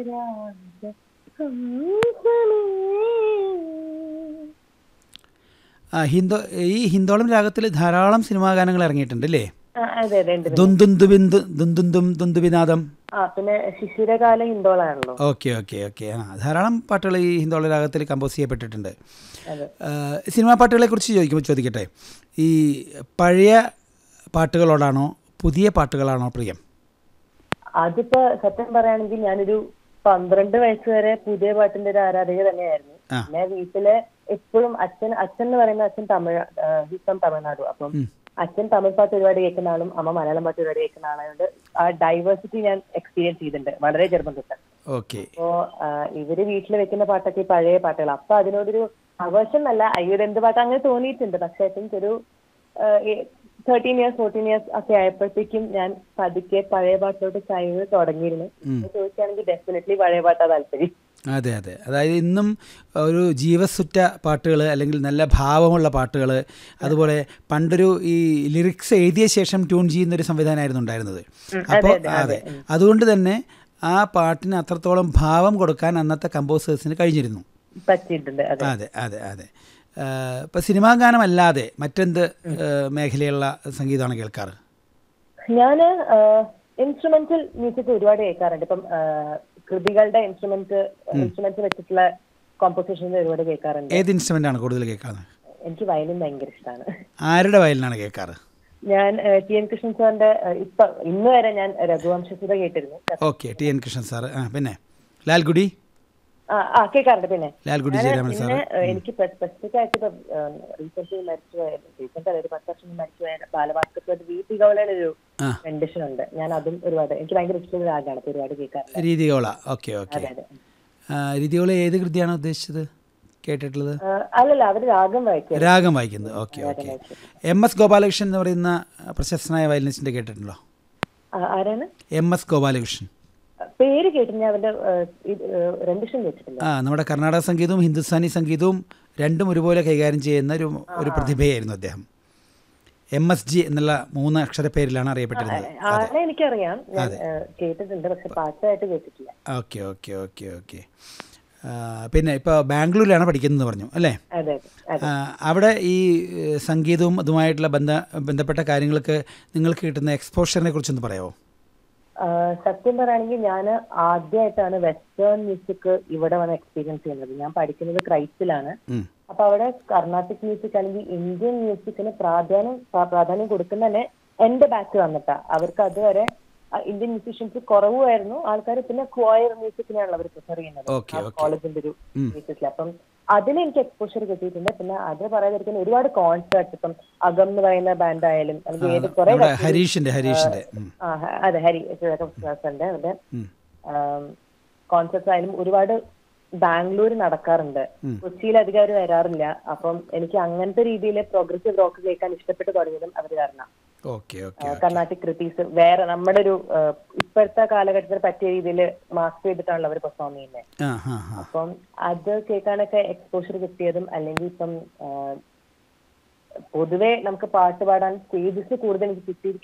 രാഗ ഹംസമേ. ആ ഹിന്ദോ ഈ ഹിന്ദോളം രാഗത്തിൽ ധാരാളം സിനിമാ ഗാനങ്ങൾ ഇറങ്ങിയിട്ടുണ്ട് അല്ലേ ആ, അതെ അതെ ഉണ്ട് ദുന്ദുന്ദുബിന്ദു ദുന്ദുന്ദും ദുന്ദുബിനാദം ആ പിന്നെ ശിശിരകാല ഹിന്ദോളാണല്ലോ ഓക്കെ ഓക്കെ ഓക്കെ ആ ധാരാളം പാട്ടുകൾ ഈ ഹിന്ദോള രാഗത്തിൽ കമ്പോസ് ചെയ്യപ്പെട്ടിട്ടുണ്ട് അതെ ആ, സിനിമാ പാട്ടുകളെ കുറിച്ച് ചോദിക്കുമ്പോൾ ചോദിക്കട്ടെ ഈ പഴയ പാട്ടുകളോടാണോ പുതിയ പാട്ടുകളാണോ പ്രിയം അതിപ്പോ സത്യം പറയുകയാണെങ്കിൽ ഞാനൊരു പന്ത്രണ്ട് വയസ്സ് വരെ പുതിയ പാട്ടിന്റെ ഒരു ആരാധിക തന്നെയായിരുന്നു ആ. പിന്നെ വീട്ടില് എപ്പോഴും അച്ഛൻ അച്ഛൻ എന്ന് പറയുന്ന അച്ഛൻ തമിഴ് ഹിസ്റ്റം തമിഴ്നാട് അപ്പം ഉം. അച്ഛൻ തമിഴ് പാട്ട് ഒരുപാട് കേൾക്കുന്ന ആളും അമ്മ മലയാളം പാട്ട് ഒരുപാട് കേൾക്കുന്ന ആളായതുകൊണ്ട് ആ ഡൈവേഴ്സിറ്റി ഞാൻ എക്സ്പീരിയൻസ് ചെയ്തിട്ടുണ്ട് വളരെ ചെറുപ്പം തൊട്ട് ഓക്കെ അപ്പോ ആ, ഇവര് വീട്ടിൽ വെക്കുന്ന പാട്ടൊക്കെ ഈ പഴയ പാട്ടുകൾ അപ്പൊ അതിനോടൊരു അവേശം എന്നല്ല അയ്യോ ഇത് എന്ത് പാട്ട് അങ്ങനെ തോന്നിയിട്ടുണ്ട് പക്ഷെ ഐ തിങ്ക് ഒരു തേർട്ടീൻ ഇയേഴ്സ് ഫോർട്ടീൻ ഇയേഴ്സ് ഒക്കെ ആയപ്പോഴത്തേക്കും ഞാൻ പതുക്കെ പഴയ പാട്ടിലോട്ട് ചൈവ് തുടങ്ങിയിരുന്നു ഇപ്പൊ ചോദിക്കുകയാണെങ്കിൽ ഡെഫിനറ്റ്ലി പഴയ പാട്ടാ താല്പര്യം അതെ അതെ അതായത് ഇന്നും ഒരു ജീവസുറ്റ പാട്ടുകൾ അല്ലെങ്കിൽ നല്ല ഭാവമുള്ള പാട്ടുകൾ അതുപോലെ പണ്ടൊരു ഈ ലിറിക്സ് എഴുതിയ ശേഷം ട്യൂൺ ചെയ്യുന്നൊരു സംവിധാനമായിരുന്നു ഉണ്ടായിരുന്നത് അപ്പോൾ അതെ അതുകൊണ്ട് തന്നെ ആ പാട്ടിന് അത്രത്തോളം ഭാവം കൊടുക്കാൻ അന്നത്തെ കമ്പോസേഴ്സിന് കഴിഞ്ഞിരുന്നു പറ്റിയിട്ടുണ്ട് അതെ അതെ അതെ അതെ ഇപ്പം സിനിമാ ഗാനമല്ലാതെ മറ്റെന്ത് ആ, മേഖലയുള്ള സംഗീതമാണ് കേൾക്കാറ് ഞാന് ഇൻസ്ട്രുമെന്റൽ മ്യൂസിക് ഒരുപാട് കേൾക്കാറുണ്ട് ഇപ്പം ആ, കൃതികളുടെ ഇൻസ്ട്രുമെന്റ് ഇൻസ്ട്രുമെന്റ്സ് വെച്ചിട്ടുള്ള കോമ്പോസിഷൻസ് ഒരുപാട് കേൾക്കാറുണ്ട് ഏത് ഇൻസ്ട്രുമെൻ്റ് ആണ് കൂടുതൽ കേൾക്കാറ് എനിക്ക് വയലിൻ ഭയങ്കര ഇഷ്ടമാണ് ആരുടെ വയലിനാണ് കേൾക്കാറ് ഞാൻ ഏഹ്, ടി എൻ കൃഷ്ണൻ സാറിന്റെ ഏഹ്, ഇപ്പൊ ഇന്ന് വരെ ഞാൻ രഘുവംശസുത കേട്ടിരുന്നു okay T N Krishnan sir ആ പിന്നെ ലാൽഗുഡി ആ ആ കേൾക്കാറുണ്ട് പിന്നെ ലാൽഗുഡി ഞാൻ ജയരാമൻ പിന്നെ സാറ് ഏഹ്, എനിക്ക് സ്പെസിഫിക് ആയിട്ട് ഇപ്പൊ റീസെന്റ് മരിച്ചു പോയ റീസെന്റ് അല്ല ഒരു പത്ത് വർഷം മുമ്പ് മരിച്ചു പോയ ബാലഭാസ്കർ വീട്ടി ഗൗളയുടെ ഒരു ആ കണ്ടീഷൻ ഉണ്ട് ഞാൻ അതും ഒരുപാട് എനിക്ക് ഭയങ്കര ഇഷ്ടമുള്ള രാഗമാണ് അപ്പൊ ഒരുപാട് കേൾക്കാറുണ്ട് രീതികോള ഓക്കെ ഓക്കെ അതെ അതെ രീതികോള ഏത് കൃതിയാണ് ഉദ്ദേശിച്ചത് കേട്ടിട്ടുള്ളത് ഏഹ്, അല്ലല്ല അവര് രാഗം വായിക്കും രാഗം വായിക്കുന്നത് okay okay M S Gopalakrishnan എന്ന് പറയുന്ന പ്രശസ്തനായ വയലിനിസ്റ്റിൻ്റെ കേട്ടിട്ടുണ്ടോ ആരാണ് എം എസ് ഗോപാലകൃഷ്ണൻ പേര് കേട്ടിട്ട് ഞാൻ അവന്റെ റെൻഡിഷൻ കേട്ടിട്ടില്ല ആ നമ്മുടെ കർണാടക സംഗീതവും ഹിന്ദുസ്ഥാനി സംഗീതവും രണ്ടും ഒരുപോലെ കൈകാര്യം ചെയ്യുന്ന ഒരു ഒരു പ്രതിഭയായിരുന്നു അദ്ദേഹം എം എസ് ജി എന്നുള്ള മൂന്ന് അക്ഷര പേരിലാണ് അറിയപ്പെട്ടിരുന്നത് ആളെ എനിക്കറിയാം ഞാൻ ഏഹ്, കേട്ടിട്ടുണ്ട് പക്ഷെ പാട്ടായിട്ട് കേട്ടിട്ടില്ല ഓക്കെ ഓക്കെ ഓക്കെ ഓക്കെ പിന്നെ ഇപ്പോൾ ബാംഗ്ലൂരിലാണ് പഠിക്കുന്നത് പറഞ്ഞു അല്ലേ അതെ അതെ ആ, അവിടെ ഈ ഏഹ്, സംഗീതവും അതുമായിട്ടുള്ള ബന്ധ ബന്ധപ്പെട്ട കാര്യങ്ങൾക്ക് നിങ്ങൾക്ക് കിട്ടുന്ന എക്സ്പോഷറിനെ കുറിച്ചൊന്ന് പറയാമോ ആ, സത്യം പറയുകയാണെങ്കിൽ ഞാൻ ആദ്യമായിട്ടാണ് വെസ്റ്റേൺ മ്യൂസിക് ഇവിടെ വന്ന് എക്സ്പീരിയൻസ് ചെയ്യുന്നത് ഞാൻ പഠിക്കുന്നത് ക്രൈസ്റ്റിലാണ് ഉം. അപ്പൊ അവിടെ കർണാട്ടിക് മ്യൂസിക് അല്ലെങ്കിൽ ഇന്ത്യൻ മ്യൂസിക്കിന് പ്രാധാന്യം പ്രാ- പ്രാധാന്യം കൊടുക്കുന്ന തന്നെ എന്റെ ബാച്ച് വന്നിട്ടാ അവർക്ക് അതുവരെ ആ, ഇന്ത്യൻ മ്യൂസീഷ്യൻസ് കുറവുമായിരുന്നു ആൾക്കാർ പിന്നെ ക്വയർ മ്യൂസിക്കിനാണ് അവർ പ്രിഫർ ചെയ്യുന്നത് Okay, okay. കോളേജിന്റെ ഒരു ഉം. മ്യൂസിക്കിൽ അപ്പം അതിന് എനിക്ക് എക്സ്പോഷർ കിട്ടിയിട്ടുണ്ട് പിന്നെ അത് പറയാതിരിക്കുന്ന ഒരുപാട് കോൺസേർട്സ് ഇപ്പം അകം എന്ന് പറയുന്ന ബാൻഡ് ആയാലും അല്ലെങ്കിൽ ഏത് കുറെ നമ്മുടെ ഹരീഷിൻ്റെ ഹരീഷിൻ്റെ ഉം. ആ, ഹ- അതെ ഹരി ഉണ്ട് അവരുടെ ഉം. കോൺസെപ്റ്റ് ആയാലും ഒരുപാട് ബാംഗ്ലൂർ നടക്കാറുണ്ട് കൊച്ചിയിൽ അധികം അവർ വരാറില്ല അപ്പം എനിക്ക് അങ്ങനത്തെ രീതിയിൽ പ്രോഗ്രസീവ് റോക്ക് കേൾക്കാൻ ഇഷ്ടപ്പെട്ട് തുടങ്ങിയതും അവർ കാരണം ഓക്കെ ഓക്കെ കർണാട്ടിക് കൃതീസ് വേറെ നമ്മുടെ ഒരു ആ, ഇപ്പോഴത്തെ കാലഘട്ടത്തിൽ പറ്റിയ രീതിയിൽ മാസ്ക് ചെയ്തിട്ടാണല്ലോ അവർ പെർഫോം ചെയ്യുന്നത് ആ ഹാ ഹാ അപ്പം അത് കേൾക്കാനൊക്കെ എക്സ്പോഷർ കിട്ടിയതും അല്ലെങ്കിൽ ഇപ്പം ആ, പൊതുവെ നമുക്ക് പാട്ട് പാടാൻ സ്റ്റേജസ് കൂടുതൽ എനിക്ക് കിട്ടി